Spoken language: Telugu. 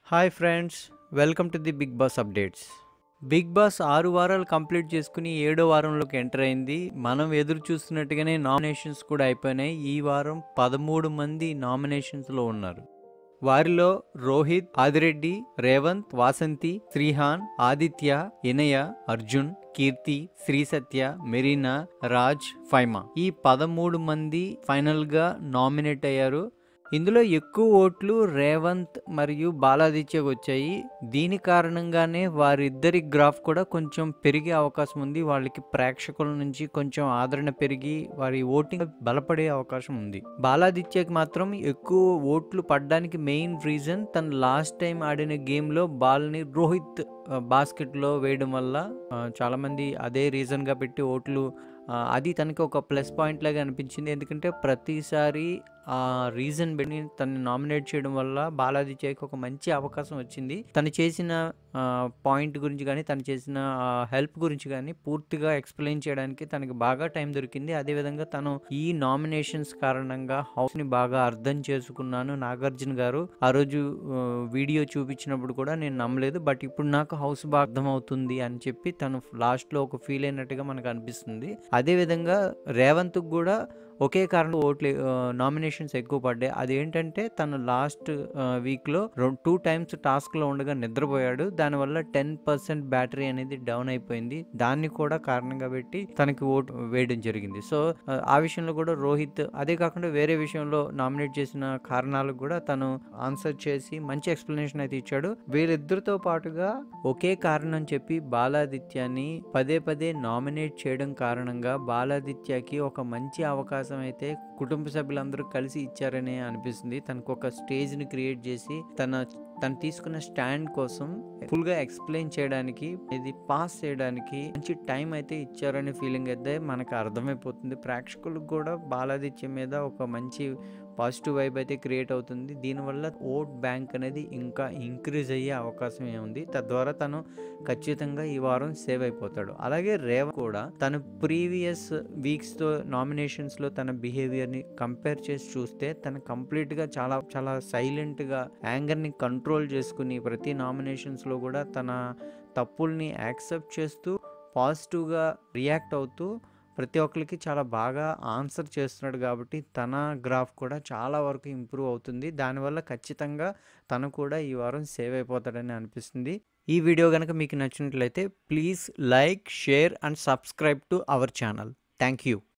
hi friends welcome to the Bigg Boss updates Bigg Boss ఆరు వారాలు కంప్లీట్ చేసుకుని ఏడో వారంలోకి ఎంటర్ అయింది మనం ఎదురు చూస్తున్నట్టుగానే నామినేషన్స్ కూడా అయిపోయినాయి ఈ వారం పదమూడు మంది నామినేషన్స్లో ఉన్నారు వారిలో రోహిత్ ఆదిరెడ్డి రేవంత్ వాసంతి శ్రీహాన్ ఆదిత్య ఇనయ అర్జున్ కీర్తి శ్రీ సత్య మెరీనా రాజ్ ఫైమా ఈ పదమూడు మంది ఫైనల్ గా నామినేట్ అయ్యారు ఇందులో ఎక్కువ ఓట్లు రేవంత్ మరియు బాలాదిత్యకు వచ్చాయి దీని కారణంగానే వారిద్దరి గ్రాఫ్ కూడా కొంచెం పెరిగే అవకాశం ఉంది వాళ్ళకి ప్రేక్షకుల నుంచి కొంచెం ఆదరణ పెరిగి వారి ఓటింగ్ బలపడే అవకాశం ఉంది బాలాదిత్యకి మాత్రం ఎక్కువ ఓట్లు పడడానికి మెయిన్ రీజన్ తను లాస్ట్ టైం ఆడిన గేమ్లో బాల్ని రోహిత్ ఆ, బాస్కెట్లో వేయడం వల్ల ఆ, చాలామంది అదే రీజన్గా పెట్టి ఓట్లు ఆ, అది తనకి ఒక ప్లస్ పాయింట్ లాగా అనిపించింది ఎందుకంటే ప్రతిసారి ఆ రీజన్ పెట్టి తను నామినేట్ చేయడం వల్ల బాలాదిత్యకి ఒక మంచి అవకాశం వచ్చింది తను చేసిన పాయింట్ గురించి కానీ తను చేసిన హెల్ప్ గురించి కానీ పూర్తిగా ఎక్స్ప్లెయిన్ చేయడానికి తనకి బాగా టైం దొరికింది అదేవిధంగా తను ఈ నామినేషన్స్ కారణంగా హౌస్ని బాగా అర్థం చేసుకున్నాను నాగార్జున గారు ఆ రోజు ఆ, వీడియో చూపించినప్పుడు కూడా నేను నమ్మలేదు బట్ ఇప్పుడు నాకు హౌస్ బాగా అర్థమవుతుంది అని చెప్పి తను లాస్ట్లో ఒక ఫీల్ అయినట్టుగా మనకు అనిపిస్తుంది అదేవిధంగా రేవంత్ కూడా ఒకే కారణం ఓట్లు నామినేషన్స్ ఎక్కువ పడ్డాయి అదేంటంటే తను లాస్ట్ వీక్లో టూ టైమ్స్ టాస్క్లో ఉండగా నిద్రపోయాడు దానివల్ల టెన్ పర్సెంట్ బ్యాటరీ అనేది డౌన్ అయిపోయింది దాన్ని కూడా కారణంగా పెట్టి తనకి ఓటు వేయడం జరిగింది సో ఆ, ఆ విషయంలో కూడా రోహిత్ అదే కాకుండా వేరే విషయంలో నామినేట్ చేసిన కారణాలకు కూడా తను ఆన్సర్ చేసి మంచి ఎక్స్ప్లెనేషన్ అయితే ఇచ్చాడు వీళ్ళిద్దరితో పాటుగా ఒకే కారణం చెప్పి బాలాదిత్యాన్ని పదే పదే నామినేట్ చేయడం కారణంగా బాలాదిత్యకి ఒక మంచి అవకాశం అయితే కుటుంబ సభ్యులందరూ కలిసి ఇచ్చారని అనిపిస్తుంది తనకు ఒక స్టేజ్ని క్రియేట్ చేసి తన తను తీసుకున్న స్టాండ్ కోసం ఫుల్గా ఎక్స్ప్లెయిన్ చేయడానికి ఇది పాస్ చేయడానికి మంచి టైం అయితే ఇచ్చారనే ఫీలింగ్ అయితే మనకు అర్థమైపోతుంది ప్రేక్షకులకు కూడా బాలాదిత్య మీద ఒక మంచి పాజిటివ్ వైబ్ అయితే క్రియేట్ అవుతుంది దీనివల్ల ఓట్ బ్యాంక్ అనేది ఇంకా ఇంక్రీజ్ అయ్యే అవకాశం ఉంది తద్వారా తను ఖచ్చితంగా ఈ వారం సేవ్ అయిపోతాడు అలాగే రేవ కూడా తను ప్రీవియస్ వీక్స్తో నామినేషన్స్లో తన బిహేవియర్ని కంపేర్ చేసి చూస్తే తను కంప్లీట్గా చాలా చాలా సైలెంట్గా యాంగర్ని కంట్రోల్ చేసుకుని ప్రతి నామినేషన్స్లో కూడా తన తప్పుల్ని యాక్సెప్ట్ చేస్తూ పాజిటివ్గా రియాక్ట్ అవుతూ ప్రతి ఒక్కరికి చాలా బాగా ఆన్సర్ చేస్తున్నాడు కాబట్టి తన గ్రాఫ్ కూడా చాలా వరకు ఇంప్రూవ్ అవుతుంది దానివల్ల ఖచ్చితంగా తను కూడా ఈ వారం సేవ్ అయిపోతాడని అనిపిస్తుంది ఈ వీడియో కనుక మీకు నచ్చినట్లయితే please like share and subscribe to our channel thank you